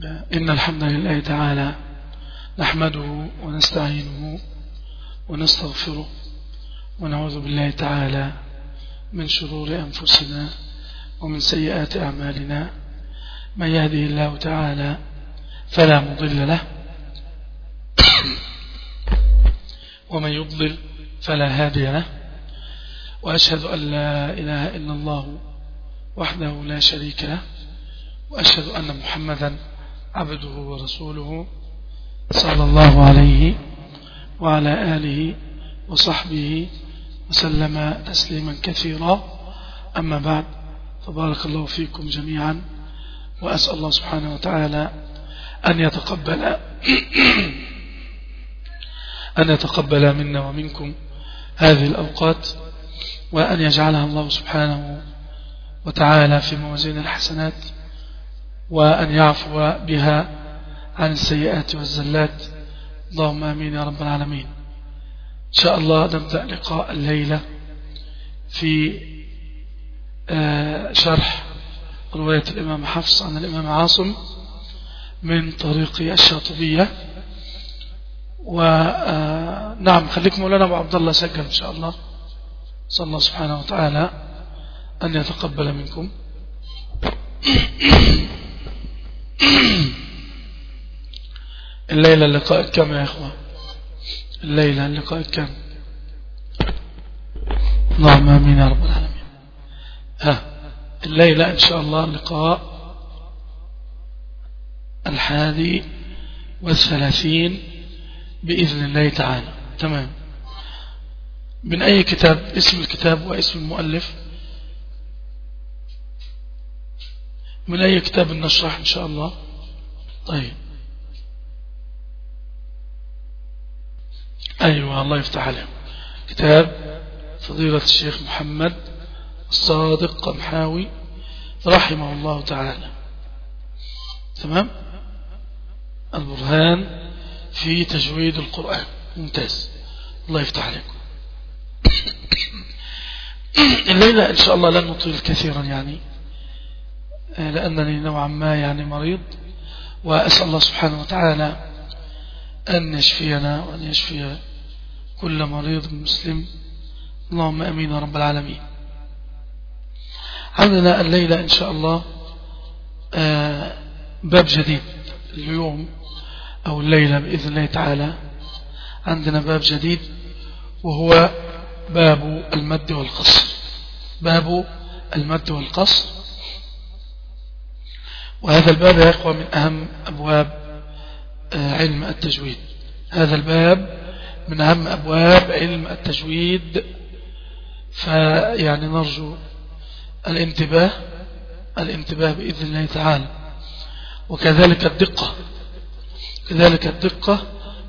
إن الحمد لله تعالى نحمده ونستعينه ونستغفره ونعوذ بالله تعالى من شرور أنفسنا ومن سيئات أعمالنا من يهده الله تعالى فلا مضل له ومن يضلل فلا هادي له وأشهد أن لا إله إلا الله وحده لا شريك له وأشهد أن محمدا عبده ورسوله صلى الله عليه وعلى آله وصحبه وسلم تسليما كثيرا أما بعد فبارك الله فيكم جميعا وأسأل الله سبحانه وتعالى أن يتقبل أن يتقبل منا ومنكم هذه الأوقات وأن يجعلها الله سبحانه وتعالى في موازين الحسنات وأن يعفو بها عن السيئات والزلات اللهم آمين يا رب العالمين إن شاء الله نبدأ لقاء الليلة في شرح رواية الإمام حفص عن الإمام عاصم من طريق الشاطبية ونعم خليكم مولانا أبو عبد الله سجل إن شاء الله صلى الله سبحانه وتعالى أن يتقبل منكم الليلة اللقاء كم يا إخوة الليلة اللقاء كم اللهم آمين يا رب العالمين ها الليلة إن شاء الله اللقاء الحادي والثلاثين بإذن الله تعالى تمام من أي كتاب اسم الكتاب واسم المؤلف من أي كتاب نشرح إن شاء الله طيب أيوة الله يفتح عليهم كتاب فضيلة الشيخ محمد الصادق قمحاوي رحمه الله تعالى تمام البرهان في تجويد القرآن ممتاز الله يفتح عليكم الليلة إن شاء الله لن نطيل كثيرا يعني لأنني نوعا ما يعني مريض وأسأل الله سبحانه وتعالى أن يشفينا وأن يشفي كل مريض مسلم اللهم أمين يا رب العالمين عندنا الليلة إن شاء الله باب جديد اليوم أو الليلة بإذن الله تعالى عندنا باب جديد وهو باب المد والقصر باب المد والقصر وهذا الباب يا إخوة من أهم أبواب علم التجويد هذا الباب من أهم أبواب علم التجويد فيعني نرجو الانتباه الانتباه بإذن الله تعالى وكذلك الدقة كذلك الدقة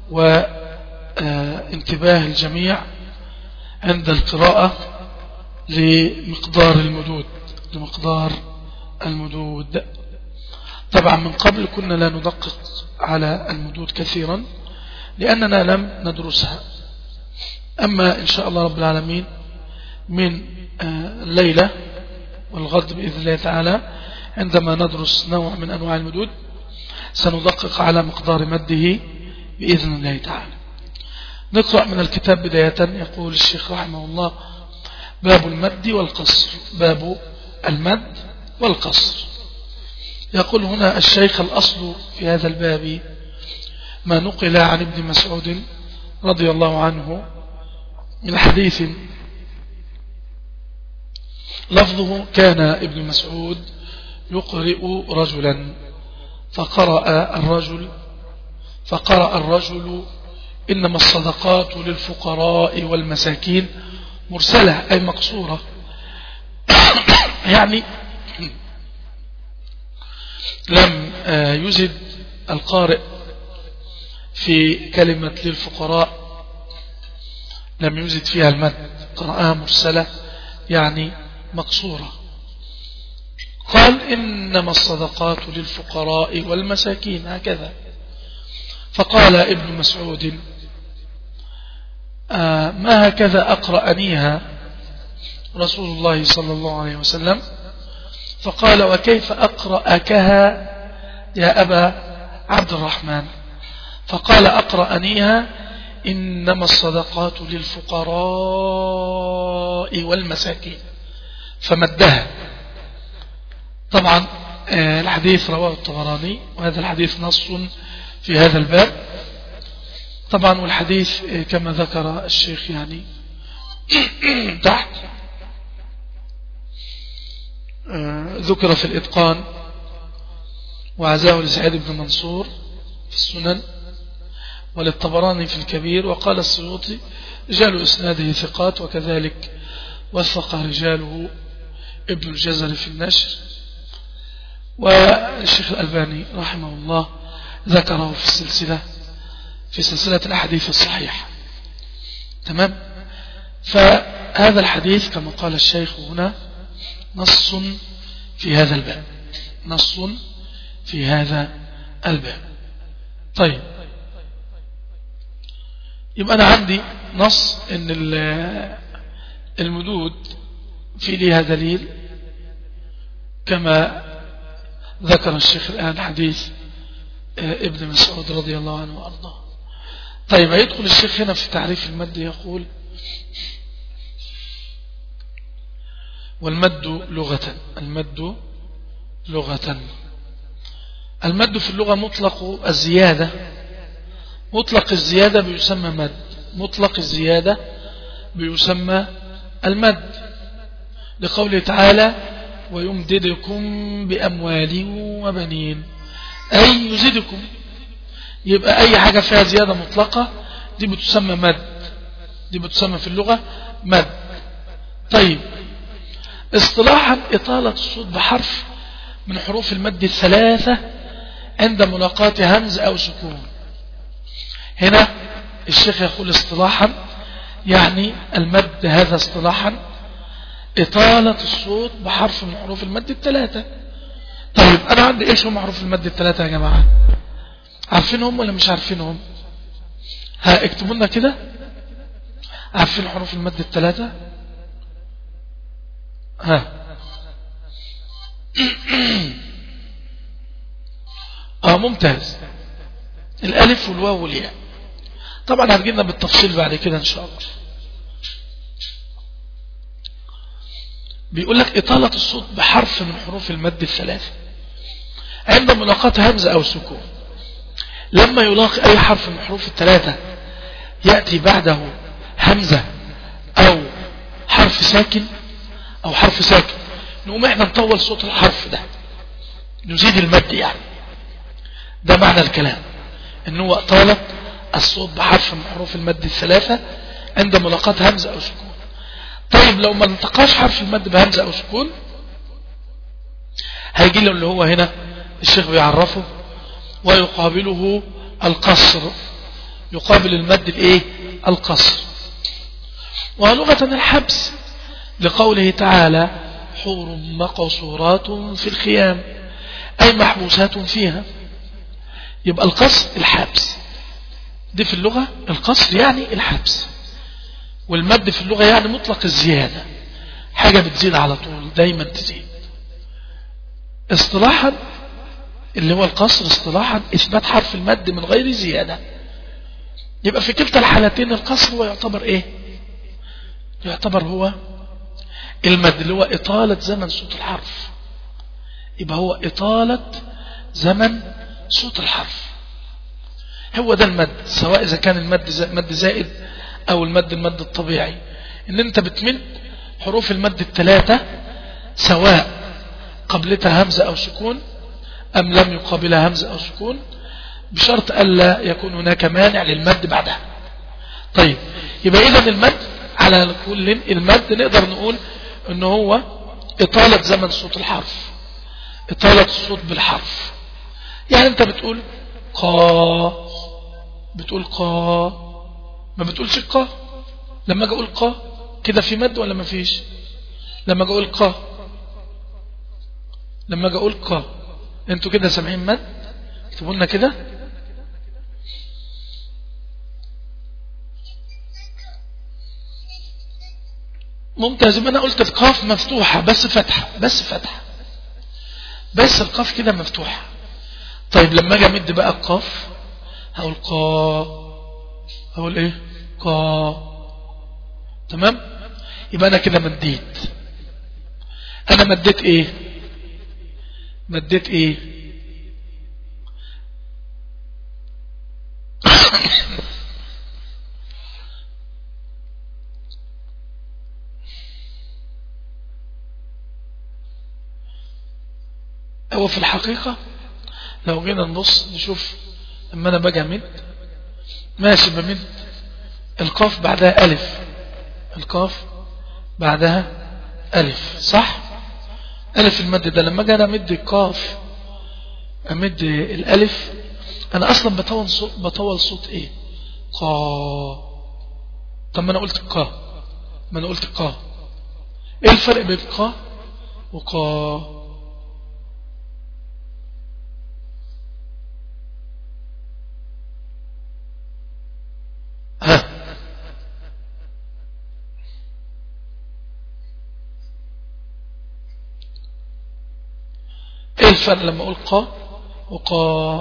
وانتباه الجميع عند القراءة لمقدار المدود لمقدار المدود طبعا من قبل كنا لا ندقق على المدود كثيرا لأننا لم ندرسها أما إن شاء الله رب العالمين من الليلة والغد بإذن الله تعالى عندما ندرس نوع من أنواع المدود سندقق على مقدار مده بإذن الله تعالى نقرأ من الكتاب بداية يقول الشيخ رحمه الله باب المد والقصر باب المد والقصر يقول هنا الشيخ الأصل في هذا الباب ما نقل عن ابن مسعود رضي الله عنه من حديث لفظه كان ابن مسعود يقرئ رجلا فقرأ الرجل فقرأ الرجل إنما الصدقات للفقراء والمساكين مرسلة أي مقصورة يعني لم يزد القارئ في كلمة للفقراء لم يزد فيها المد قرأها مرسلة يعني مقصورة قال إنما الصدقات للفقراء والمساكين هكذا فقال ابن مسعود آه ما هكذا أقرأنيها رسول الله صلى الله عليه وسلم فقال وكيف أقرأكها يا أبا عبد الرحمن فقال أقرأنيها إنما الصدقات للفقراء والمساكين فمدها طبعا آه، الحديث رواه الطبراني وهذا الحديث نص في هذا الباب طبعا والحديث آه، كما ذكر الشيخ يعني تحت آه، ذكر في الإتقان وعزاه لسعيد بن منصور في السنن وللطبراني في الكبير وقال السيوطي رجال إسناده ثقات وكذلك وثق رجاله ابن الجزر في النشر والشيخ الألباني رحمه الله ذكره في السلسلة في سلسلة الأحاديث الصحيحة تمام فهذا الحديث كما قال الشيخ هنا نص في هذا الباب نص في هذا الباب طيب يبقى أنا عندي نص ان المدود في ليها دليل كما ذكر الشيخ الآن حديث آه، ابن مسعود رضي الله عنه وأرضاه طيب يدخل الشيخ هنا في تعريف المد يقول والمد لغة المد لغة المد في اللغة مطلق الزيادة مطلق الزيادة بيسمى مد مطلق الزيادة بيسمى المد لقوله تعالى ويمددكم بأموال وبنين أي يزيدكم يبقى أي حاجة فيها زيادة مطلقة دي بتسمى مد دي بتسمى في اللغة مد طيب اصطلاحا إطالة الصوت بحرف من حروف المد الثلاثة عند ملاقاة همز أو سكون هنا الشيخ يقول اصطلاحا يعني المد هذا اصطلاحا إطالة الصوت بحرف من حروف المد الثلاثة طيب أنا عندي إيش هم حروف المد الثلاثة يا جماعة عارفينهم ولا مش عارفينهم ها اكتبوا لنا كده عارفين حروف المد الثلاثة ها اه ممتاز الالف والواو والياء طبعا هتجينا بالتفصيل بعد كده ان شاء الله بيقول لك إطالة الصوت بحرف من حروف المد الثلاثة عند ملاقاة همزة أو سكون لما يلاقي أي حرف من حروف الثلاثة يأتي بعده همزة أو حرف ساكن أو حرف ساكن نقوم احنا نطول صوت الحرف ده نزيد المد يعني ده معنى الكلام ان هو اطالة الصوت بحرف من حروف المد الثلاثة عند ملاقاة همزة أو سكون طيب لو ما انتقاش حرف المد بهمزة أو سكون هيجي له اللي هو هنا الشيخ بيعرفه ويقابله القصر يقابل المد الايه القصر ولغة الحبس لقوله تعالى حور مقصورات في الخيام أي محبوسات فيها يبقى القصر الحبس دي في اللغة القصر يعني الحبس والمد في اللغة يعني مطلق الزيادة حاجة بتزيد على طول دايما تزيد اصطلاحا اللي هو القصر اصطلاحا اثبات حرف المد من غير زيادة يبقى في كلتا الحالتين القصر هو يعتبر ايه يعتبر هو المد اللي هو اطالة زمن صوت الحرف يبقى هو اطالة زمن صوت الحرف هو ده المد سواء اذا كان المد مد زائد او المد المد الطبيعي ان انت بتمد حروف المد الثلاثة سواء قبلتها همزة او سكون ام لم يقابلها همزة او سكون بشرط الا يكون هناك مانع للمد بعدها طيب يبقى اذا المد على كل المد نقدر نقول ان هو اطالة زمن صوت الحرف اطالة الصوت بالحرف يعني انت بتقول قا بتقول قا ما بتقولش قا لما اجي اقول قا كده في مد ولا ما فيش لما اجي اقول قا لما اجي اقول قا انتوا كده سامعين مد اكتبوا لنا كده ممتاز ما انا قلت القاف مفتوحة بس فتحة بس فتحة بس القاف كده مفتوحة طيب لما اجي امد بقى القاف هقول قا هقول ايه قا تمام يبقى انا كده مديت انا مديت ايه مديت ايه هو في الحقيقة لو جينا نبص نشوف لما انا باجي امد ماشي بمد القاف بعدها الف القاف بعدها الف صح الف المد ده لما اجي انا امد القاف امد الالف انا اصلا بطول صوت بطول صوت ايه قا طب ما انا قلت قا ما انا قلت قا ايه الفرق بين قا وقا ها ايه الفرق لما اقول قا وقا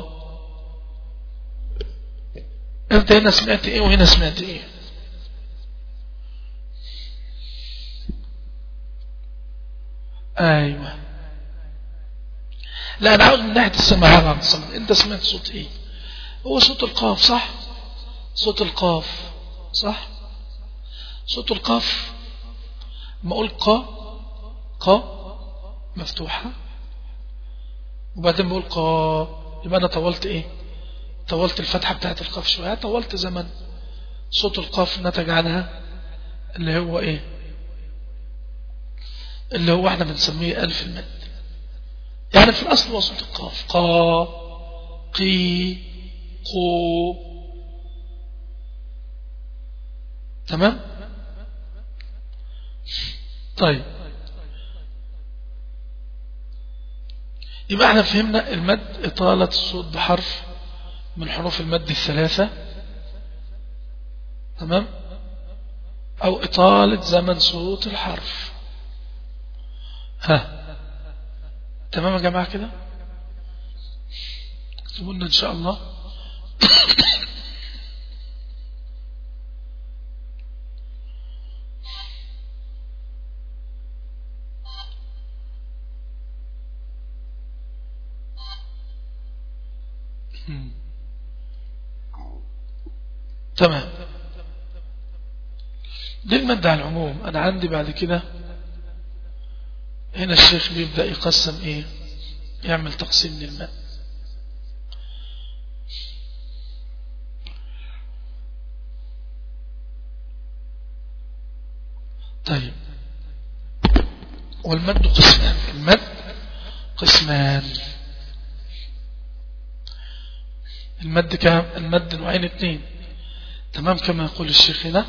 انت هنا سمعت ايه وهنا سمعت ايه ايوه لا انا عاوز من ناحيه السماع عن الصمت انت سمعت صوت ايه هو صوت القاف صح صوت القاف صح صوت القاف ما اقول قا قا مفتوحة وبعدين بقول قا يبقى انا طولت ايه طولت الفتحة بتاعت القاف شوية طولت زمن صوت القاف نتج عنها اللي هو ايه اللي هو احنا بنسميه ألف المد يعني في الأصل هو صوت القاف قا قي قو تمام طيب يبقى احنا فهمنا المد إطالة الصوت بحرف من حروف المد الثلاثة تمام أو إطالة زمن صوت الحرف ها تمام يا جماعة كده اكتبوا لنا إن شاء الله تمام دي المادة على العموم أنا عندي بعد كده هنا الشيخ بيبدأ يقسم إيه يعمل تقسيم للماء طيب والمد قسمان المد قسمان المد كام المد نوعين اثنين تمام كما يقول الشيخ هنا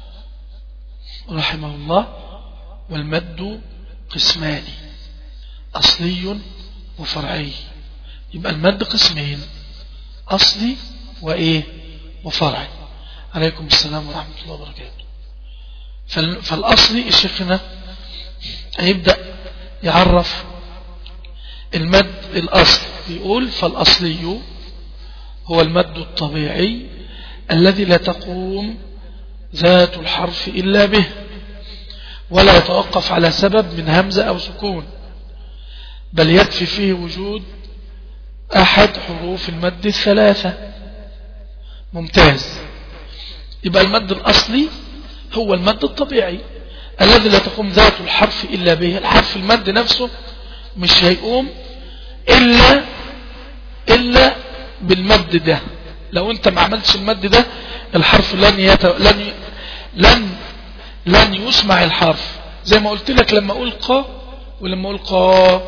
رحمه الله والمد قسمان أصلي وفرعي يبقى المد قسمين أصلي وإيه وفرعي عليكم السلام ورحمة الله وبركاته فالأصلي الشيخ هنا هيبدأ يعرف المد الأصل يقول فالأصلي هو المد الطبيعي الذي لا تقوم ذات الحرف إلا به ولا يتوقف على سبب من همزة أو سكون بل يكفي فيه وجود أحد حروف المد الثلاثة ممتاز يبقى المد الأصلي هو المد الطبيعي الذي لا تقوم ذات الحرف إلا به الحرف المد نفسه مش هيقوم إلا إلا بالمد ده لو انت ما عملتش المد ده الحرف لن يت... لن ي... لن لن يسمع الحرف زي ما قلت لك لما اقول قا ولما اقول قا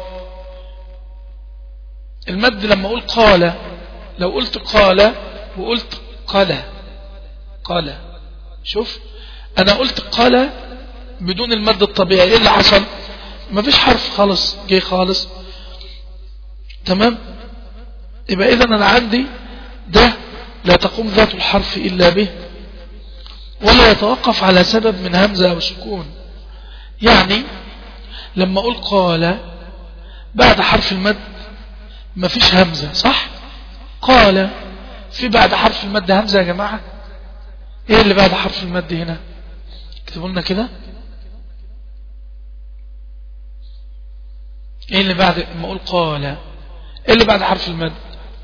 المد لما اقول قال لو قلت قال وقلت قال قال شوف انا قلت قال بدون المد الطبيعي ايه اللي حصل مفيش حرف خالص جه خالص تمام يبقى اذا انا عندي ده لا تقوم ذات الحرف إلا به ولا يتوقف على سبب من همزة أو سكون يعني لما أقول قال بعد حرف المد ما فيش همزة صح قال في بعد حرف المد همزة يا جماعة ايه اللي بعد حرف المد هنا اكتبوا لنا كده ايه اللي بعد ما اقول قال ايه اللي بعد حرف المد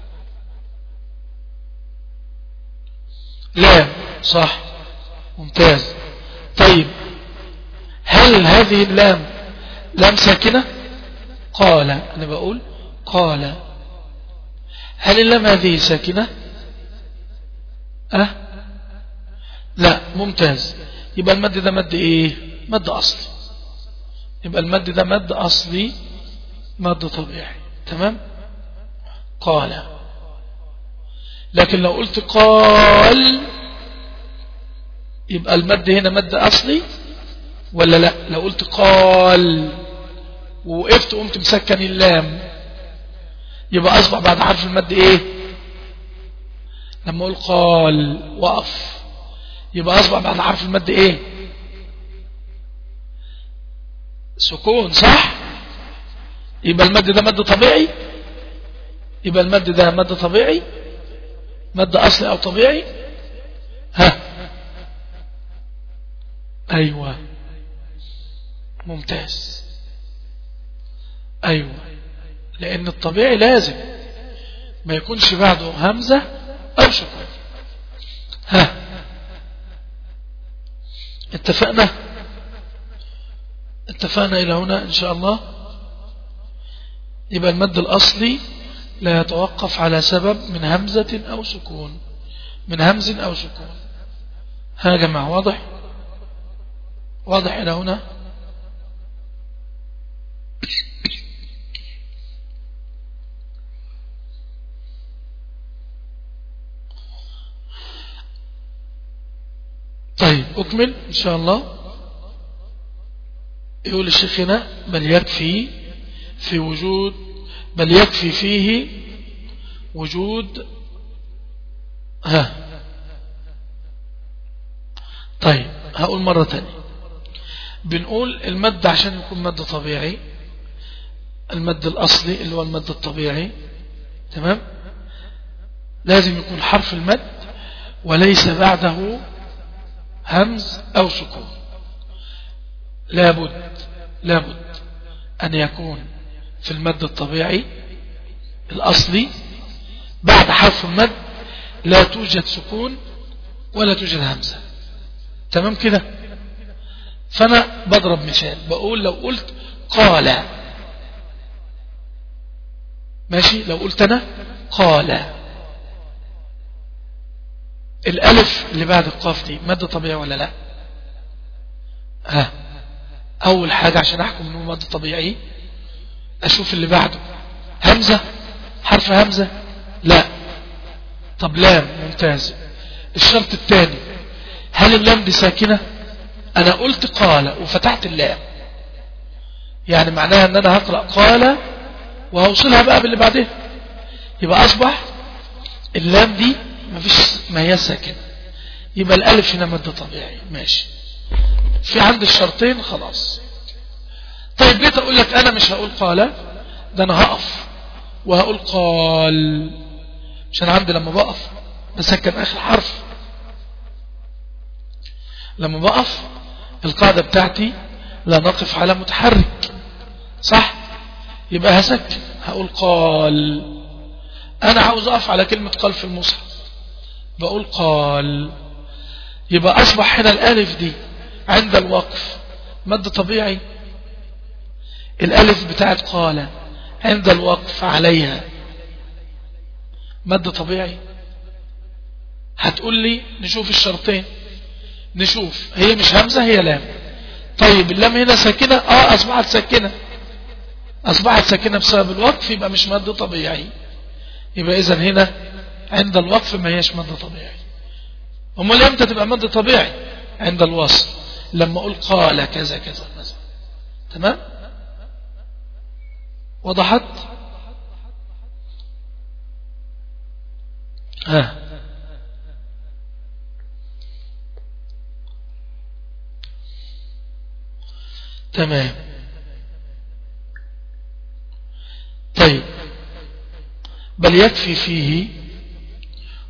لا صح ممتاز طيب هل هذه اللام لام ساكنة قال أنا بقول قال هل اللام هذه ساكنة أه لا ممتاز يبقى المد ده مد ايه مد اصلي يبقى المد ده مد اصلي مد طبيعي تمام قال لكن لو قلت قال يبقى المد هنا مد اصلي ولا لا لو قلت قال ووقفت وقمت مسكن اللام يبقى اصبح بعد حرف المد ايه لما اقول قال وقف يبقى اصبح بعد حرف المد ايه سكون صح يبقى المد ده مد طبيعي يبقى المد ده مد طبيعي مد اصلي او طبيعي ها ايوه ممتاز ايوه لان الطبيعي لازم ما يكونش بعده همزة او سكون ها اتفقنا اتفقنا الى هنا ان شاء الله يبقى المد الاصلي لا يتوقف على سبب من همزة او سكون من همز او سكون ها يا جماعة واضح واضح الى هنا طيب أكمل إن شاء الله يقول الشيخ هنا بل يكفي في وجود بل يكفي فيه وجود ها طيب هقول مرة تانية بنقول المد عشان يكون مد طبيعي المد الأصلي اللي هو المد الطبيعي تمام لازم يكون حرف المد وليس بعده همز أو سكون لابد لابد أن يكون في المد الطبيعي الأصلي بعد حرف المد لا توجد سكون ولا توجد همزة تمام كده فأنا بضرب مثال بقول لو قلت قال ماشي لو قلت أنا قال الألف اللي بعد القاف دي مد طبيعي ولا لا ها أول حاجة عشان أحكم أنه مد طبيعي أشوف اللي بعده همزة حرف همزة لا طب لام ممتاز الشرط الثاني هل اللام دي ساكنة أنا قلت قال وفتحت اللام يعني معناها أن أنا هقرأ قال وهوصلها بقى باللي بعدها يبقى أصبح اللام دي ما فيش ما هي ساكنة يبقى الألف هنا مد طبيعي ماشي في عند الشرطين خلاص طيب جيت أقول لك أنا مش هقول قال ده أنا هقف وهقول قال مش أنا عندي لما بقف بسكن آخر حرف لما بقف القاعدة بتاعتي لا نقف على متحرك صح يبقى هسكن هقول قال أنا عاوز أقف على كلمة قال في المصحف بقول قال يبقى أصبح هنا الألف دي عند الوقف مد طبيعي الألف بتاعت قال عند الوقف عليها مد طبيعي هتقول لي نشوف الشرطين نشوف هي مش همزة هي لام طيب اللام هنا ساكنة اه أصبحت ساكنة أصبحت ساكنة بسبب الوقف يبقى مش مد طبيعي يبقى إذا هنا عند الوقف ما هيش مد طبيعي امال امتى تبقى مد طبيعي عند الوصل لما اقول قال كذا كذا مثلا تمام وضحت ها تمام طيب بل يكفي فيه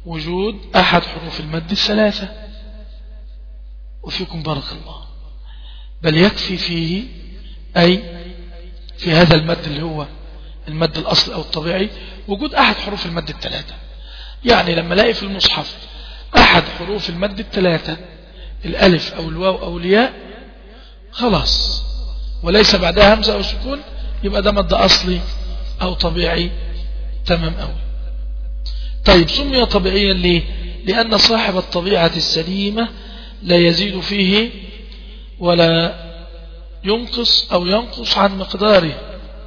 وجود أحد حروف المد الثلاثة وفيكم بارك الله بل يكفي فيه أي في هذا المد اللي هو المد الأصل أو الطبيعي وجود أحد حروف المد الثلاثة يعني لما لاقي في المصحف أحد حروف المد الثلاثة الألف أو الواو أو الياء خلاص وليس بعدها همزة أو سكون يبقى ده مد أصلي أو طبيعي تمام أوي طيب سمي طبيعيا ليه لأن صاحب الطبيعة السليمة لا يزيد فيه ولا ينقص أو ينقص عن مقداره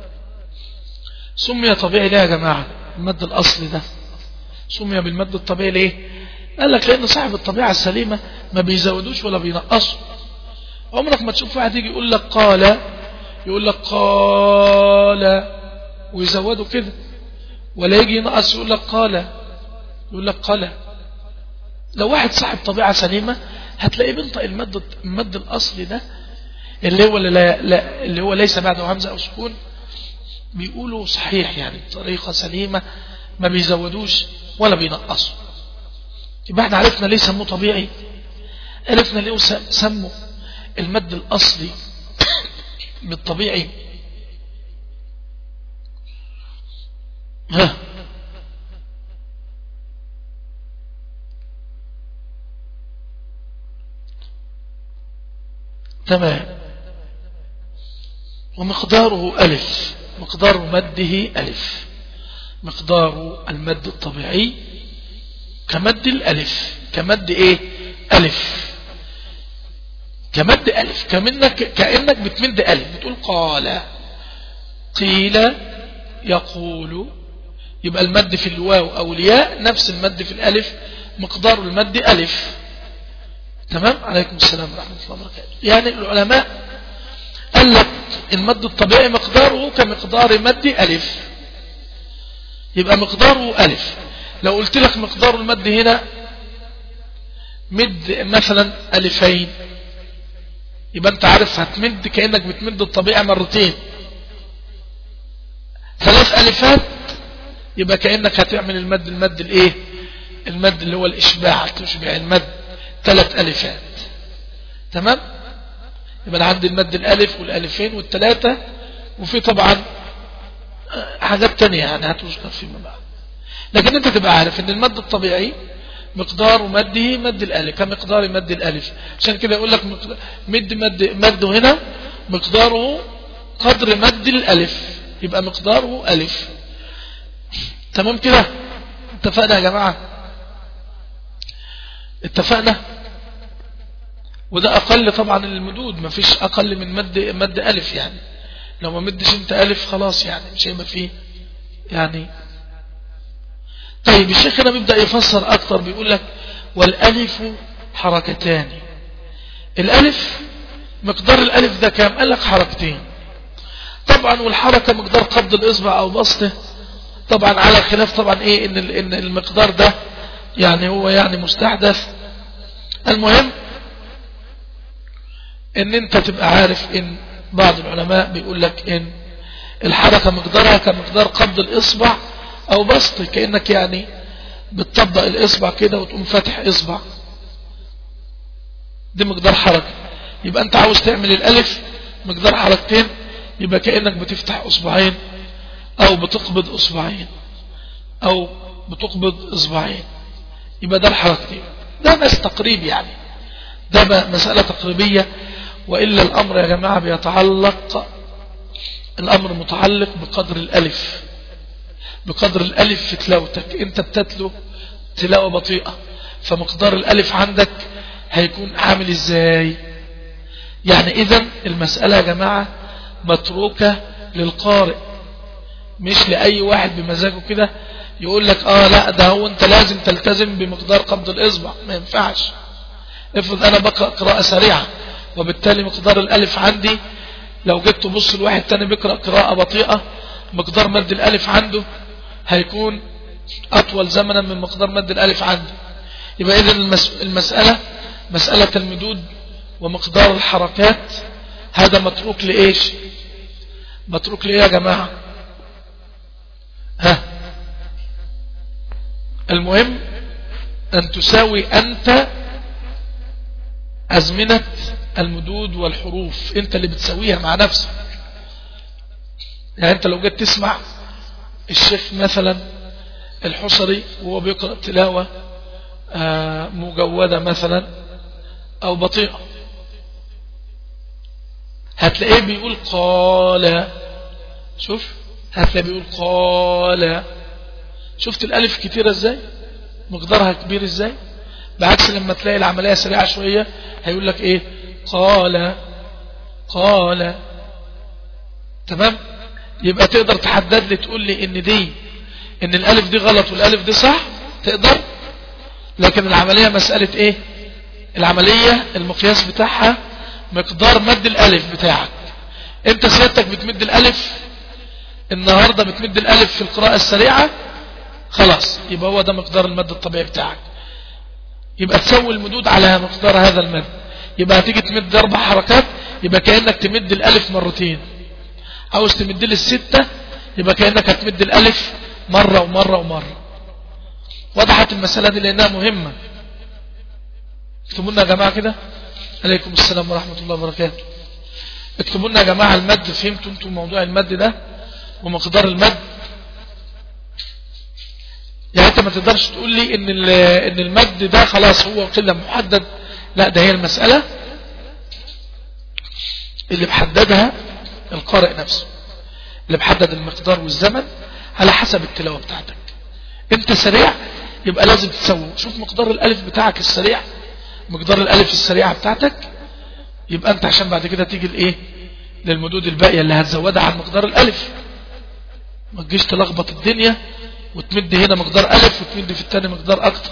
سمي طبيعي ليه يا جماعة المد الأصلي ده سمي بالمد الطبيعي ليه قال لك لأن صاحب الطبيعة السليمة ما بيزودوش ولا بينقصوا عمرك ما تشوف واحد يجي يقول لك قال يقول لك قال ويزودوا كده ولا يجي ينقص يقول لك قال يقول لك قال لو واحد صاحب طبيعة سليمة هتلاقيه بينطق المد المد الأصلي ده اللي هو لا لا اللي هو ليس بعده همزة أو سكون بيقولوا صحيح يعني بطريقة سليمة ما بيزودوش ولا بينقصوا يبقى احنا عرفنا ليه سموه طبيعي عرفنا ليه سموا المد الأصلي بالطبيعي ها تمام ومقداره ألف مقدار مده ألف مقدار المد الطبيعي كمد الألف كمد إيه ألف كمد ألف كمنك كأنك بتمد ألف بتقول قال قيل يقول يبقى المد في الواو أو الياء نفس المد في الألف مقدار المد ألف تمام عليكم السلام ورحمة الله وبركاته يعني العلماء قال لك المد الطبيعي مقداره كمقدار مد ألف يبقى مقداره ألف لو قلت لك مقدار المد هنا مد مثلا ألفين يبقى انت عارف هتمد كأنك بتمد الطبيعي مرتين ثلاث ألفات يبقى كأنك هتعمل المد المد الايه المد اللي هو الإشباع تشبع المد ثلاث ألفات تمام يبقى انا عندي المد الألف والألفين والثلاثة وفي طبعا حاجات تانية يعني هتذكر فيما بعد لكن انت تبقى عارف ان المد الطبيعي مقدار مده مد الألف كمقدار مد الألف عشان كده يقول لك مد مد مده هنا مقداره قدر مد الألف يبقى مقداره ألف تمام كده اتفقنا يا جماعة اتفقنا وده أقل طبعا المدود ما فيش أقل من مد مد ألف يعني لو ما مدش انت ألف خلاص يعني مش هيبقى فيه يعني طيب الشيخ هنا بيبدأ يفسر أكتر بيقول لك والألف حركتان الألف مقدار الألف ده كام قال لك حركتين طبعا والحركة مقدار قبض الإصبع أو بسطه طبعا على خلاف طبعا إيه إن, إن المقدار ده يعني هو يعني مستحدث المهم ان انت تبقى عارف ان بعض العلماء بيقول لك ان الحركة مقدارها كمقدار قبض الاصبع او بسط كأنك يعني بتطبق الاصبع كده وتقوم فاتح اصبع دي مقدار حركة يبقى انت عاوز تعمل الالف مقدار حركتين يبقى كأنك بتفتح اصبعين او بتقبض اصبعين او بتقبض اصبعين يبقى ده الحركتين ده بس تقريب يعني ده مسألة تقريبية وإلا الأمر يا جماعة بيتعلق الأمر متعلق بقدر الألف بقدر الألف في تلاوتك أنت بتتلو تلاوة بطيئة فمقدار الألف عندك هيكون عامل إزاي يعني إذا المسألة يا جماعة متروكة للقارئ مش لأي واحد بمزاجه كده يقول لك آه لا ده هو أنت لازم تلتزم بمقدار قبض الإصبع ما ينفعش افرض أنا بقرأ قراءة سريعة وبالتالي مقدار الألف عندي لو جيت تبص لواحد تاني بيقرأ قراءة بطيئة مقدار مد الألف عنده هيكون أطول زمنا من مقدار مد الألف عنده يبقى إذن المسألة مسألة المدود ومقدار الحركات هذا متروك لإيش متروك لإيه يا جماعة ها المهم أن تساوي أنت أزمنة المدود والحروف أنت اللي بتسويها مع نفسك يعني أنت لو جيت تسمع الشيخ مثلا الحصري وهو بيقرأ تلاوة آه، مجودة مثلا أو بطيئة هتلاقيه بيقول قال شوف هتلاقيه بيقول قال شفت الألف كتيرة ازاي مقدارها كبير ازاي بعكس لما تلاقي العملية سريعة شوية هيقول لك ايه قال قال تمام يبقى تقدر تحدد لي تقول لي ان دي ان الالف دي غلط والالف دي صح تقدر لكن العملية مسألة ايه العملية المقياس بتاعها مقدار مد الالف بتاعك انت سيادتك بتمد الالف النهاردة بتمد الالف في القراءة السريعة خلاص يبقى هو ده مقدار المد الطبيعي بتاعك يبقى تسوي المدود على مقدار هذا المد يبقى هتيجي تمد اربع حركات يبقى كأنك تمد الالف مرتين عاوز تمد لي الستة يبقى كأنك هتمد الالف مرة ومرة ومرة وضحت المسألة دي لانها مهمة اكتبوا لنا يا جماعة كده عليكم السلام ورحمة الله وبركاته اكتبوا لنا يا جماعة المد فهمتوا انتوا موضوع المد ده ومقدار المد يعني انت ما تقدرش تقول لي ان ان المد ده خلاص هو قلة محدد لا ده هي المسألة اللي بحددها القارئ نفسه اللي بحدد المقدار والزمن على حسب التلاوة بتاعتك انت سريع يبقى لازم تسوي شوف مقدار الالف بتاعك السريع مقدار الالف السريعة بتاعتك يبقى انت عشان بعد كده تيجي الايه للمدود الباقية اللي هتزودها عن مقدار الالف ما تجيش تلخبط الدنيا وتمد هنا مقدار ألف وتمد في الثاني مقدار أكتر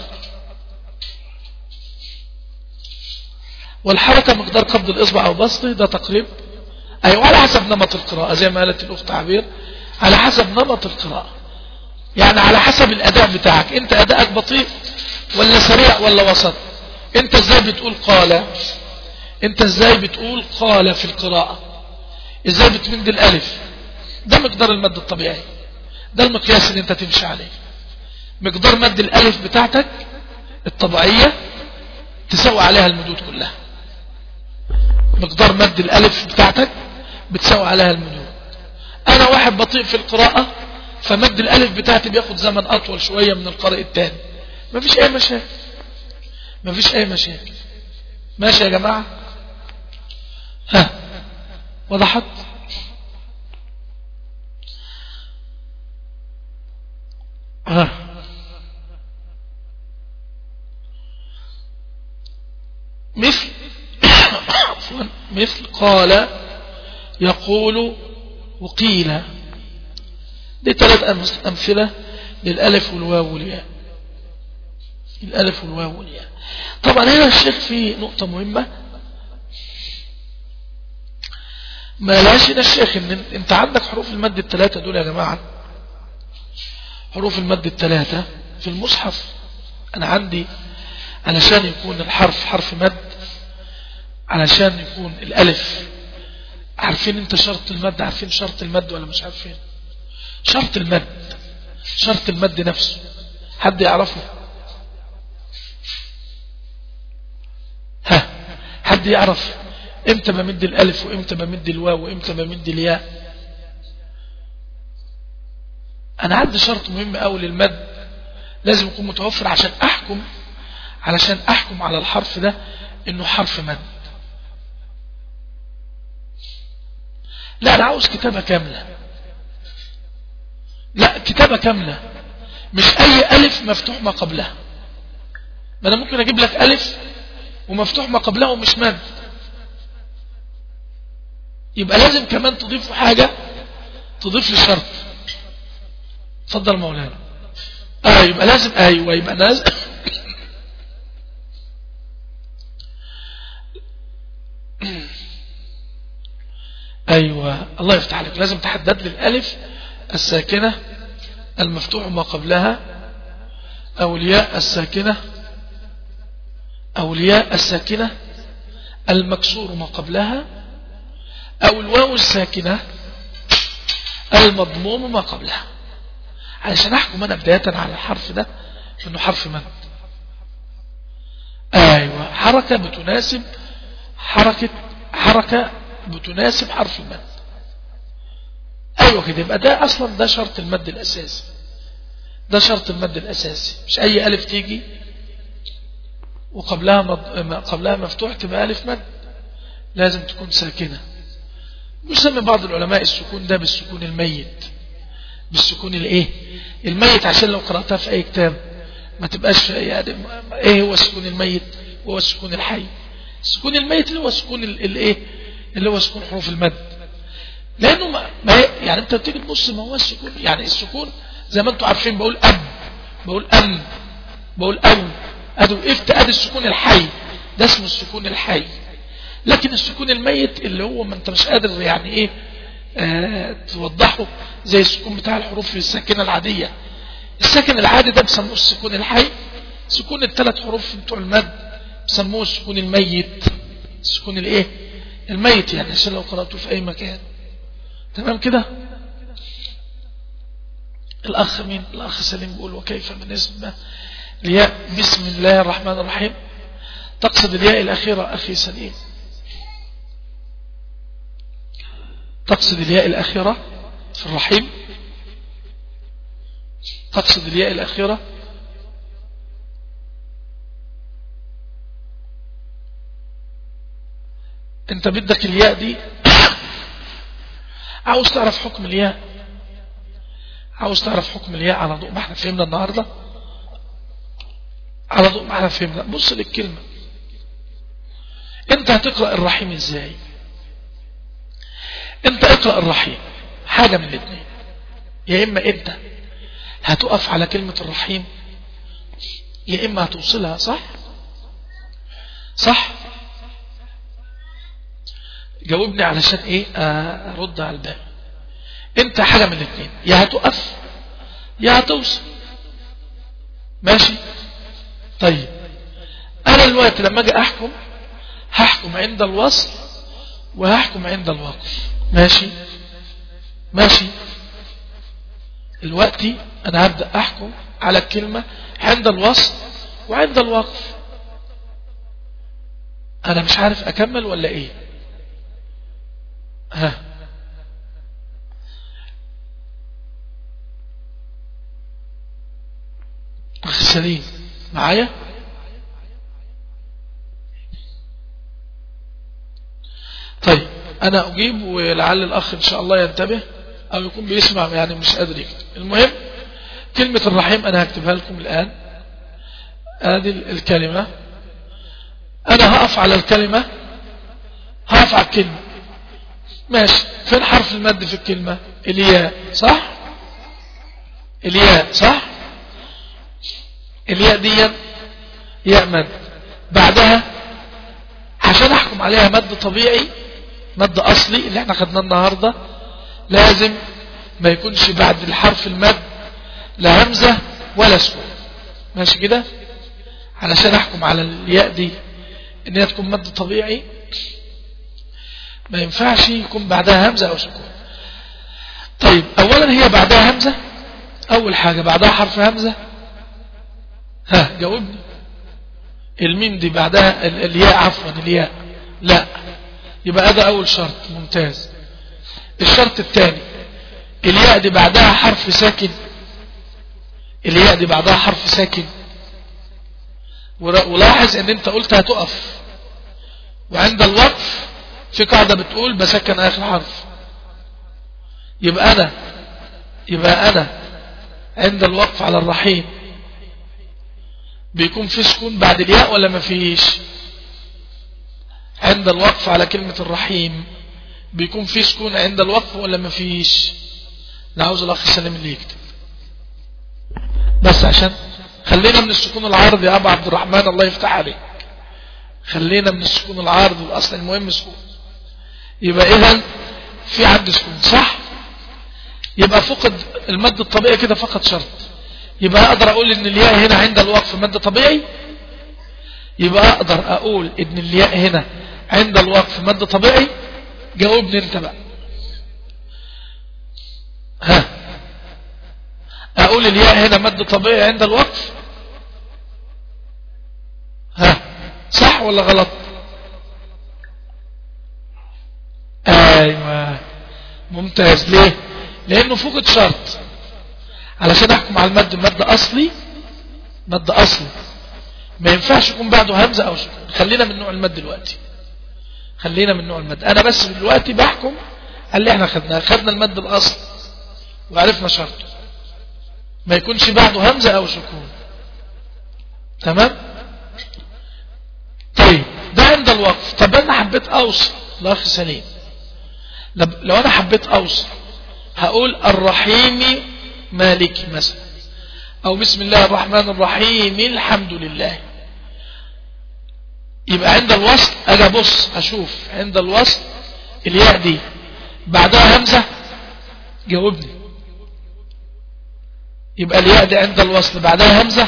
والحركة مقدار قبض الإصبع أو بسطه ده تقريب أيوة على حسب نمط القراءة زي ما قالت الأخت عبير على حسب نمط القراءة يعني على حسب الأداء بتاعك أنت أداءك بطيء ولا سريع ولا وسط أنت إزاي بتقول قال أنت إزاي بتقول قال في القراءة إزاي بتمد الألف ده مقدار المد الطبيعي ده المقياس اللي انت تمشي عليه مقدار مد الالف بتاعتك الطبيعية تسوي عليها المدود كلها مقدار مد الالف بتاعتك بتسوي عليها المدود انا واحد بطيء في القراءة فمد الالف بتاعتي بياخد زمن اطول شوية من القارئ التاني مفيش اي مشاكل مفيش اي مشاكل ماشي يا جماعة ها وضحت مثل مثل قال يقول وقيل دي ثلاث أمثلة للألف والواو والياء الألف والواو والياء طبعا هنا الشيخ في نقطة مهمة ما لاش هنا الشيخ ان انت عندك حروف المد الثلاثة دول يا جماعة حروف المد الثلاثة في المصحف أنا عندي علشان يكون الحرف حرف مد علشان يكون الألف عارفين انت شرط المد عارفين شرط المد ولا مش عارفين شرط المد شرط المد نفسه حد يعرفه ها حد يعرف امتى بمد الالف وامتى بمد الواو وامتى بمد الياء انا عندي شرط مهم قوي للمد لازم يكون متوفر عشان احكم علشان احكم على الحرف ده انه حرف مد لا انا عاوز كتابة كاملة لا كتابة كاملة مش اي الف مفتوح ما قبلها ما انا ممكن اجيب لك الف ومفتوح ما قبلها ومش مد يبقى لازم كمان تضيف حاجة تضيف لي شرط تفضل مولانا اه يبقى لازم ايوه يبقى لازم ايوه الله يفتح عليك لازم تحدد لي الالف الساكنة المفتوح ما قبلها او الياء الساكنة او الياء الساكنة المكسور ما قبلها او الواو الساكنة المضموم ما قبلها علشان احكم انا بداية على الحرف ده انه حرف مد ايوه حركة بتناسب حركة حركة بتناسب حرف المد ايوه كده يبقى ده اصلا ده شرط المد الاساسي ده شرط المد الاساسي مش اي الف تيجي وقبلها مض... قبلها مفتوح تبقى الف مد لازم تكون ساكنه يسمي بعض العلماء السكون ده بالسكون الميت بالسكون الايه الميت عشان لو قرأتها في اي كتاب ما تبقاش يعني ايه هو السكون الميت هو السكون الحي السكون الميت اللي هو سكون الايه اللي هو سكون حروف المد لانه ما, ما يعني انت بتيجي تبص ما هو السكون يعني السكون زي ما انتم عارفين بقول اب بقول ام بقول او ادي وقفت ادي السكون الحي ده اسمه السكون الحي لكن السكون الميت اللي هو ما انت مش قادر يعني ايه آه توضحه زي السكون بتاع الحروف الساكنة العادية الساكن العادي ده بسموه السكون الحي سكون الثلاث حروف بتوع المد بسموه السكون الميت السكون الايه الميت يعني عشان لو قرأته في اي مكان تمام كده الاخ مين الاخ سليم بيقول وكيف بالنسبة لياء بسم الله الرحمن الرحيم تقصد الياء الاخيرة اخي سليم تقصد الياء الأخيرة في الرحيم تقصد الياء الأخيرة انت بدك الياء دي عاوز تعرف حكم الياء عاوز تعرف حكم الياء على ضوء ما احنا فهمنا النهاردة على ضوء ما احنا فهمنا بص للكلمة انت هتقرأ الرحيم ازاي انت اقرأ الرحيم حاجة من الاثنين يا اما انت هتقف على كلمة الرحيم يا اما هتوصلها صح صح جاوبني علشان ايه ارد على الباقي انت حاجة من الاثنين يا هتقف يا هتوصل ماشي طيب انا الوقت لما اجي احكم هحكم عند الوصل وهحكم عند الوقف ماشي ماشي الوقت انا هبدأ احكم على الكلمة عند الوصل وعند الوقف انا مش عارف اكمل ولا ايه ها اخ سليم معايا طيب انا اجيب ولعل الاخ ان شاء الله ينتبه او يكون بيسمع يعني مش قادر يكتب المهم كلمة الرحيم انا هكتبها لكم الان هذه الكلمة انا هقف على الكلمة هقف على الكلمة ماشي فين حرف المد في الكلمة الياء صح الياء صح الياء دي ياء مد بعدها عشان احكم عليها مد طبيعي مد اصلي اللي احنا خدناه النهاردة لازم ما يكونش بعد الحرف المد لا همزة ولا سكون ماشي كده علشان احكم على الياء دي ان هي تكون مد طبيعي ما ينفعش يكون بعدها همزة او سكون طيب اولا هي بعدها همزة اول حاجة بعدها حرف همزة ها جاوبني الميم دي بعدها الياء عفوا الياء لا يبقى هذا اول شرط ممتاز الشرط الثاني الياء دي بعدها حرف ساكن الياء دي بعدها حرف ساكن ولاحظ ان انت قلت هتقف وعند الوقف في قاعدة بتقول بسكن اخر حرف يبقى انا يبقى انا عند الوقف على الرحيم بيكون في سكون بعد الياء ولا ما فيش عند الوقف على كلمة الرحيم بيكون في سكون عند الوقف ولا ما فيش نعوذ الاخ سليم اللي يكتب بس عشان خلينا من السكون العارض يا ابا عبد الرحمن الله يفتح عليك خلينا من السكون العارض والاصل المهم سكون يبقى اذا في عندي سكون صح يبقى فقد المد الطبيعي كده فقط شرط يبقى اقدر اقول ان الياء هنا عند الوقف مد طبيعي يبقى اقدر اقول ان الياء هنا عند الوقف مد طبيعي جاوبني انت بقى ها اقول الياء هنا مد طبيعي عند الوقف ها صح ولا غلط ايوه ممتاز ليه لانه فقد شرط علشان احكم على المد مد اصلي مد اصلي ما ينفعش يكون بعده همزة او سكون خلينا من نوع المد دلوقتي خلينا من نوع المد انا بس دلوقتي بحكم قال لي احنا خدنا خدنا المد الاصل وعرفنا شرطه ما يكونش بعده همزة او سكون تمام طيب ده عند الوقف طب انا حبيت اوصل الاخ سليم لو انا حبيت اوصل هقول الرحيم مالك مثلا او بسم الله الرحمن الرحيم الحمد لله يبقى عند الوصل اجي ابص اشوف عند الوصل الياء دي بعدها همزة جاوبني يبقى الياء دي عند الوصل بعدها همزة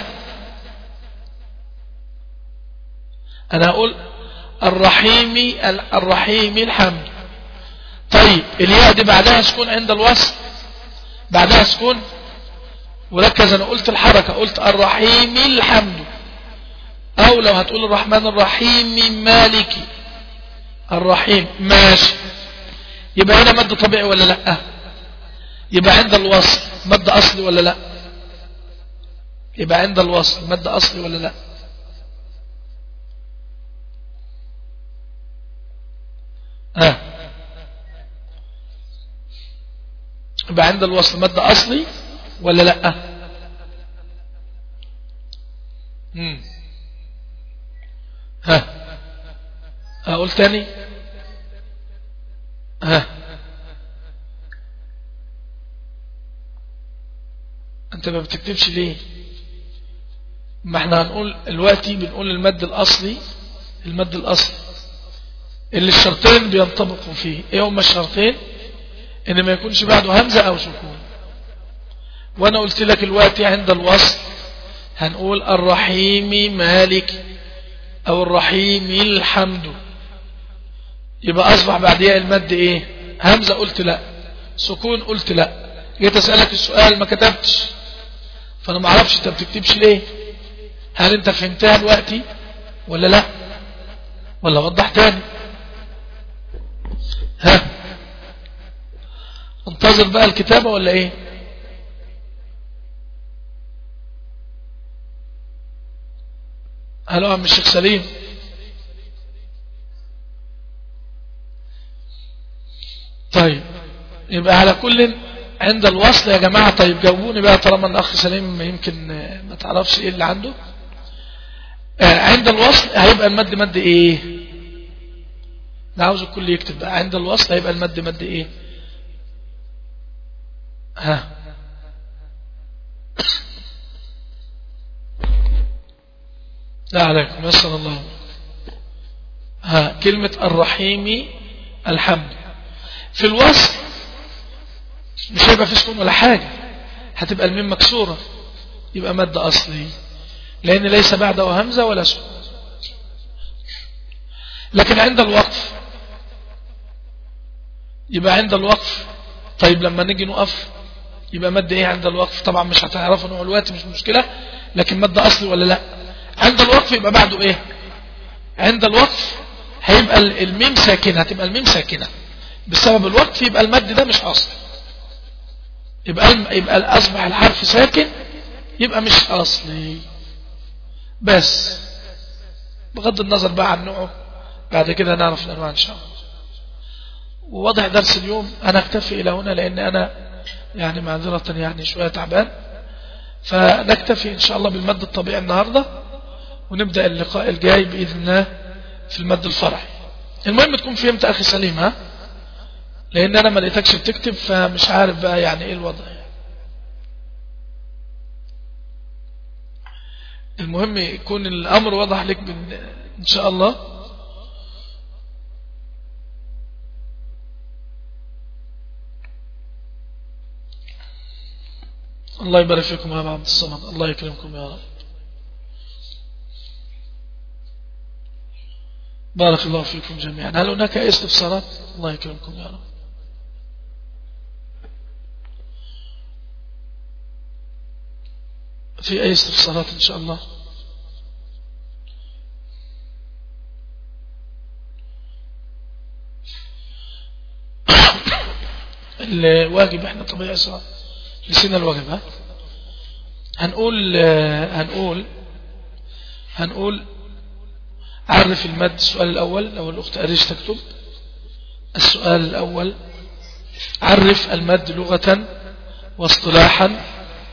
انا اقول الرحيم الرحيم الحمد طيب الياء دي بعدها سكون عند الوصل بعدها سكون وركز انا قلت الحركة قلت الرحيم الحمد او لو هتقول الرحمن الرحيم مالكي الرحيم ماشي يبقى هنا مد طبيعي ولا لا يبقى عند الوصل مد اصلي ولا لا يبقى عند الوصل مد اصلي ولا لا ها يبقى عند الوصل مد اصلي ولا لا مم. ها اقول تاني ها انت ما بتكتبش ليه ما احنا هنقول دلوقتي بنقول المد الاصلي المد الاصلي اللي الشرطين بينطبقوا فيه ايه هما الشرطين ان ما يكونش بعده همزة او سكون وانا قلت لك الوقت عند الوصل هنقول الرحيم مالك او الرحيم الحمد يبقى اصبح بعديها المد ايه همزة قلت لا سكون قلت لا جيت اسألك السؤال ما كتبتش فانا ما اعرفش انت بتكتبش ليه هل انت فهمتها دلوقتي ولا لا ولا وضح تاني ها انتظر بقى الكتابة ولا ايه هلو عم الشيخ سليم طيب يبقى على كل عند الوصل يا جماعة طيب جاوبوني بقى طالما الأخ سليم يمكن ما تعرفش إيه اللي عنده آه عند الوصل هيبقى المد مد إيه أنا عاوز الكل يكتب بقى عند الوصل هيبقى المد مد إيه ها لا عليكم يسر الله ها كلمة الرحيم الحمد في الوصل مش هيبقى في سكون ولا حاجة هتبقى الميم مكسورة يبقى مد أصلي لأن ليس بعده همزة ولا سكون لكن عند الوقف يبقى عند الوقف طيب لما نيجي نقف يبقى مد ايه عند الوقف طبعا مش هتعرفوا نوع الوقت مش مشكلة لكن مد أصلي ولا لا عند الوقف يبقى بعده ايه عند الوقف هيبقى الميم ساكنة هتبقى الميم ساكنة بسبب الوقف يبقى المد ده مش أصلي يبقى يبقى أصبح الحرف ساكن يبقى مش أصلي بس بغض النظر بقى عن نوعه بعد كده نعرف الأنواع إن شاء الله وواضح درس اليوم أنا أكتفي إلى هنا لأن أنا يعني معذرة يعني شوية تعبان فنكتفي إن شاء الله بالمد الطبيعي النهاردة ونبدأ اللقاء الجاي بإذن الله في المد الفرعي المهم تكون فهمت أخي سليم ها لأن أنا ما لقيتكش بتكتب فمش عارف بقى يعني إيه الوضع المهم يكون الأمر واضح لك إن شاء الله الله يبارك فيكم يا عبد الصمد الله يكرمكم يا رب بارك الله فيكم جميعا هل هناك أي استفسارات الله يكرمكم يا رب في أي استفسارات إن شاء الله الواجب احنا طبيعي صار نسينا الواجب ها هنقول هنقول هنقول عرف المد السؤال الأول لو الأخت أريش تكتب السؤال الأول عرف المد لغة واصطلاحا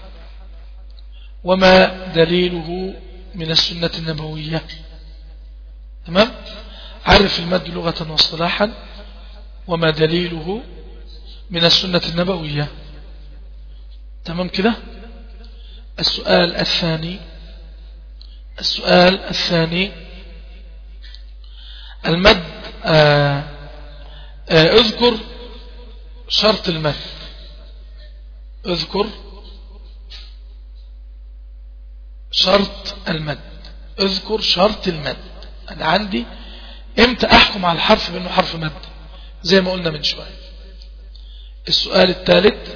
وما دليله من السنة النبوية تمام عرف المد لغة واصطلاحا وما دليله من السنة النبوية تمام كده السؤال الثاني السؤال الثاني المد آآ آه، آآ آه، اذكر شرط المد اذكر شرط المد اذكر شرط المد انا عندي امتى احكم على الحرف بانه حرف مد زي ما قلنا من شوية السؤال الثالث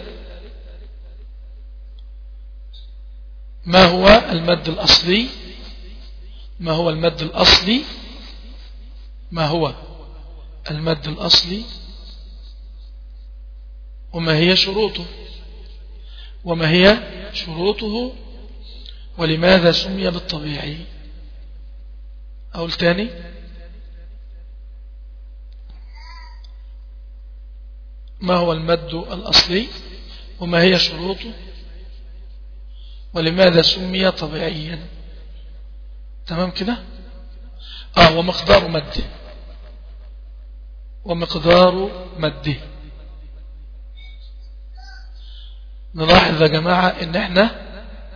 ما هو المد الأصلي ما هو المد الأصلي ما هو المد الأصلي وما هي شروطه وما هي شروطه ولماذا سمي بالطبيعي أقول تاني ما هو المد الأصلي وما هي شروطه ولماذا سمي طبيعيا تمام كده آه ومقدار مده ومقدار مده نلاحظ يا جماعة ان احنا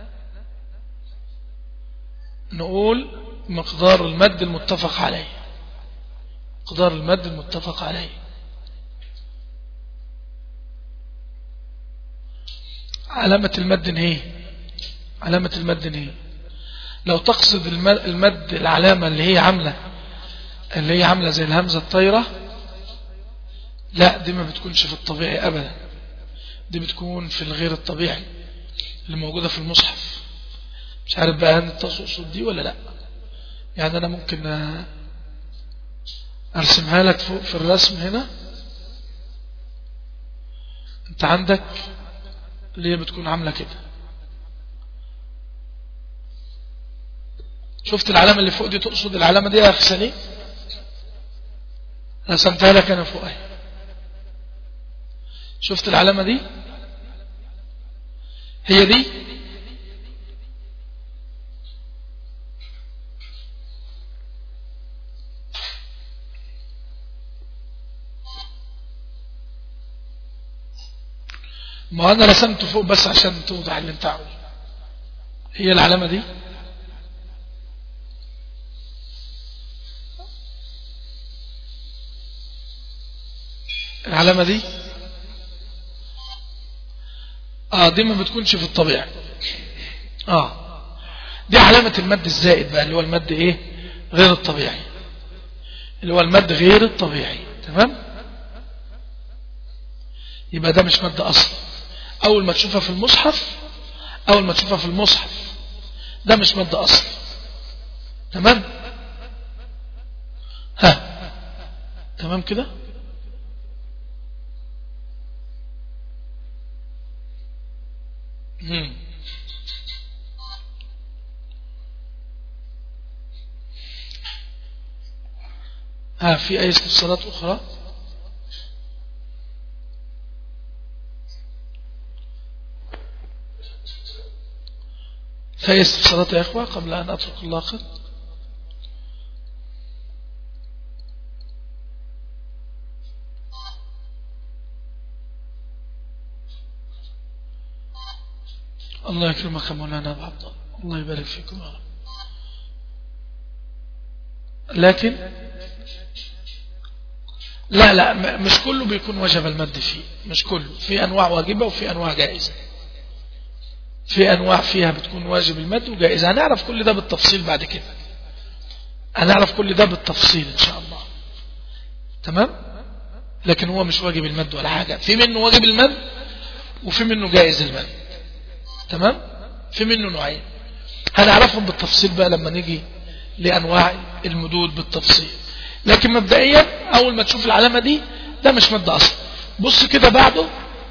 نقول مقدار المد المتفق عليه مقدار المد المتفق عليه علامة المد ايه علامة المد ايه لو تقصد المد العلامة اللي هي عاملة اللي هي عاملة زي الهمزة الطايرة لا دي ما بتكونش في الطبيعي أبدا دي بتكون في الغير الطبيعي اللي موجودة في المصحف مش عارف بقى هل تقصد دي ولا لا يعني أنا ممكن أرسمها لك فوق في الرسم هنا أنت عندك اللي هي بتكون عاملة كده شفت العلامة اللي فوق دي تقصد العلامة دي يا أخي سليم رسمتها لك أنا فوق شفت العلامة دي هي دي ما أنا رسمته فوق بس عشان توضح اللي انت عاوزه هي العلامة دي العلامة دي اه دي ما بتكونش في الطبيعي اه دي علامة المد الزائد بقى اللي هو المد ايه غير الطبيعي اللي هو المد غير الطبيعي تمام يبقى ده مش مد اصلا اول ما تشوفها في المصحف اول ما تشوفها في المصحف ده مش مد اصلا تمام ها تمام كده ها في أي استفسارات أخرى في أي استفسارات يا إخوة قبل أن أترك اللاقط الله يكرمك مولانا أبو عبد الله يبارك فيكم لكن لا لا مش كله بيكون وجب المد فيه مش كله في أنواع واجبة وفي أنواع جائزة في أنواع فيها بتكون واجب المد وجائزة هنعرف كل ده بالتفصيل بعد كده هنعرف كل ده بالتفصيل إن شاء الله تمام لكن هو مش واجب المد ولا حاجة في منه واجب المد وفي منه جائز المد تمام في منه نوعين هنعرفهم بالتفصيل بقى لما نيجي لأنواع المدود بالتفصيل لكن مبدئيا أول ما تشوف العلامة دي ده مش مد أصلا بص كده بعده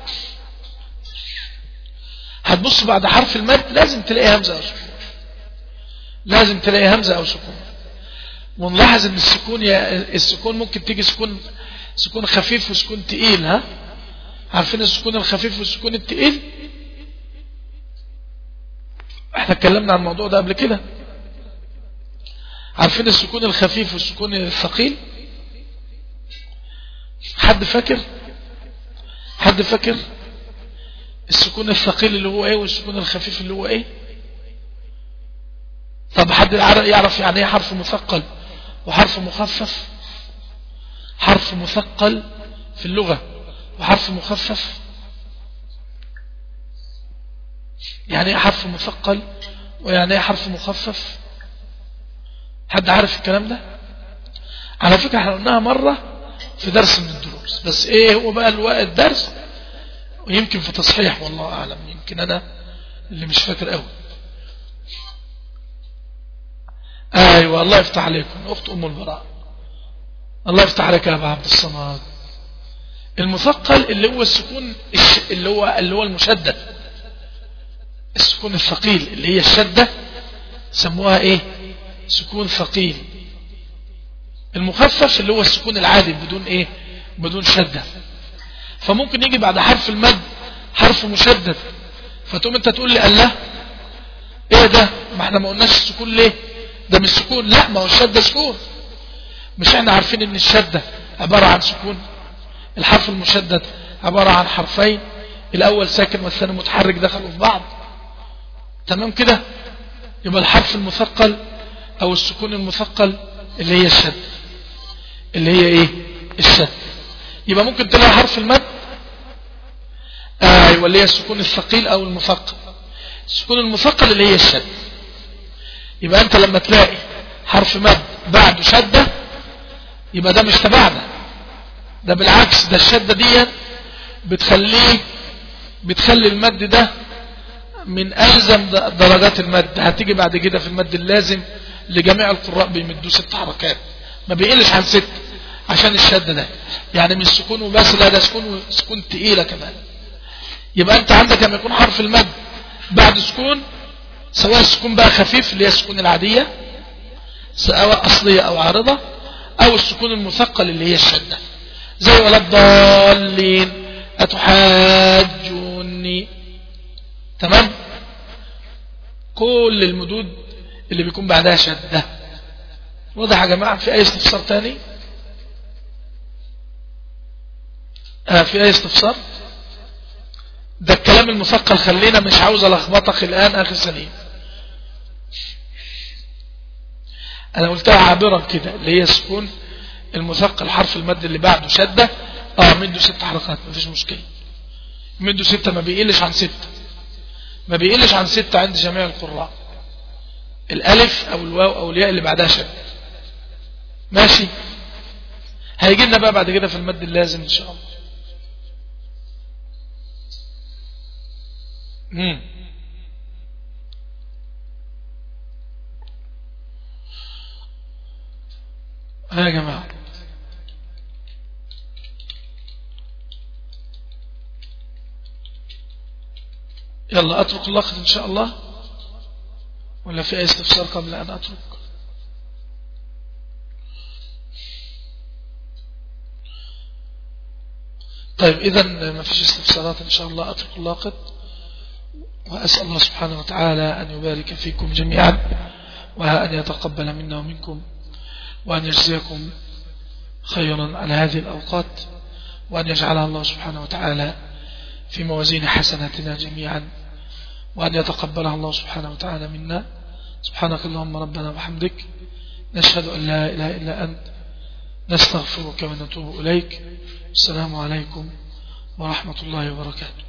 هتبص بعد حرف المد لازم تلاقي همزة أو سكون لازم تلاقي همزة أو سكون ونلاحظ ان السكون يا السكون ممكن تيجي سكون سكون خفيف وسكون تقيل ها عارفين السكون الخفيف والسكون التقيل احنا اتكلمنا عن الموضوع ده قبل كده عارفين السكون الخفيف والسكون الثقيل حد فاكر حد فاكر السكون الثقيل اللي هو ايه والسكون الخفيف اللي هو ايه طب حد يعرف يعني ايه حرف مثقل وحرف مخفف حرف مثقل في اللغة وحرف مخفف يعني ايه حرف مثقل ويعني ايه حرف مخفف حد عارف الكلام ده على فكرة احنا قلناها مرة في درس من الدروس بس ايه هو بقى الدرس ويمكن في تصحيح والله اعلم يمكن انا اللي مش فاكر قوي ايوه الله يفتح عليكم اخت ام البراء الله يفتح عليك يا ابو عبد الصمد المثقل اللي هو السكون اللي هو اللي هو المشدد السكون الثقيل اللي هي الشدة سموها ايه سكون ثقيل المخفف اللي هو السكون العادي بدون ايه بدون شدة فممكن يجي بعد حرف المد حرف مشدد فتقوم انت تقول لي الله ايه ده ما احنا ما قلناش السكون ليه ده مش سكون لا ما هو الشدة سكون مش احنا عارفين ان الشدة عبارة عن سكون الحرف المشدد عبارة عن حرفين الاول ساكن والثاني متحرك دخلوا في بعض تمام كده يبقى الحرف المثقل او السكون المثقل اللي هي الشد اللي هي ايه الشد يبقى ممكن تلاقي حرف المد ايوه اللي هي السكون الثقيل او المثقل السكون المثقل اللي هي الشد يبقى انت لما تلاقي حرف مد بعده شدة يبقى ده مش تبعنا ده بالعكس ده الشدة دي بتخليه بتخلي المد ده من ألزم درجات المد هتيجي بعد كده في المد اللازم لجميع القراء بيمدوا ست حركات ما بيقلش عن ست عشان الشد ده يعني من السكون وبس لا ده سكون سكون تقيلة كمان يبقى انت عندك لما يكون حرف المد بعد سكون سواء السكون بقى خفيف اللي هي السكون العادية سواء أصلية أو عارضة أو السكون المثقل اللي هي الشدة زي ولا الضالين أتحاجوني تمام كل المدود اللي بيكون بعدها شدة واضح يا جماعة في أي استفسار تاني آه في أي استفسار ده الكلام المثقل خلينا مش عاوز ألخبطك الآن أخي سليم أنا قلتها عابرا كده اللي هي سكون المثقل حرف المد اللي بعده شدة اه مده ست حركات مفيش مشكلة مده ستة ما بيقلش عن ستة ما بيقلش عن ستة عند جميع القراء الالف او الواو او الياء اللي بعدها شد ماشي هيجي لنا بقى بعد كده في المد اللازم ان شاء الله امم يا جماعه يلا أترك اللقط إن شاء الله ولا في أي استفسار قبل أن أترك طيب إذا ما فيش استفسارات إن شاء الله أترك اللقط وأسأل الله سبحانه وتعالى أن يبارك فيكم جميعا وأن يتقبل منا ومنكم وأن يجزيكم خيرا على هذه الأوقات وأن يجعلها الله سبحانه وتعالى في موازين حسناتنا جميعا وأن يتقبلها الله سبحانه وتعالى منا سبحانك اللهم ربنا وحمدك نشهد أن لا إله إلا أنت نستغفرك ونتوب إليك السلام عليكم ورحمة الله وبركاته